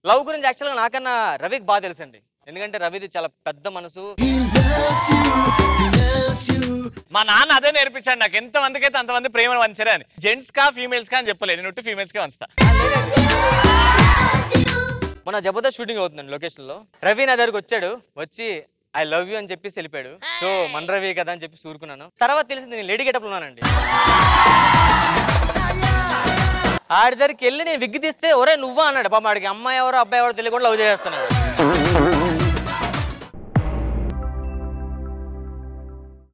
love గురించి యాక్చువల్గా నాకన్నా రవికి బాగా తెలుసండి ఎందుకంటే రవిది చాలా పెద్ద మనసు మా నాన్న అదే నేర్పించాడు నాకు ఎంత మందికి అయితే అంతమంది ప్రేమను వంచరే అని జెంట్స్ కా ఫీమేల్స్ కా అని చెప్పలేదు నేను ఫీమేల్స్ కే వంచుతా మన జబర్దస్త్ షూటింగ్ అవుతుందండి లొకేషన్ లో రవి నా దగ్గరకు వచ్చాడు వచ్చి ఐ లవ్ యూ అని చెప్పేసి వెళ్ళిపోయాడు సో మన రవి కదా అని చెప్పి ఊరుకున్నాను తర్వాత తెలిసింది నేను లేడీ గెటప్ ఉన్నానండి ఆడి దగ్గరికి వెళ్ళి నేను విగ్గి తీస్తే ఒరే నువ్వా అన్నాడు పాప ఆడికి అమ్మాయి ఎవరో అబ్బాయి ఎవరో తెలియకుండా లవ్ చేస్తున్నాడు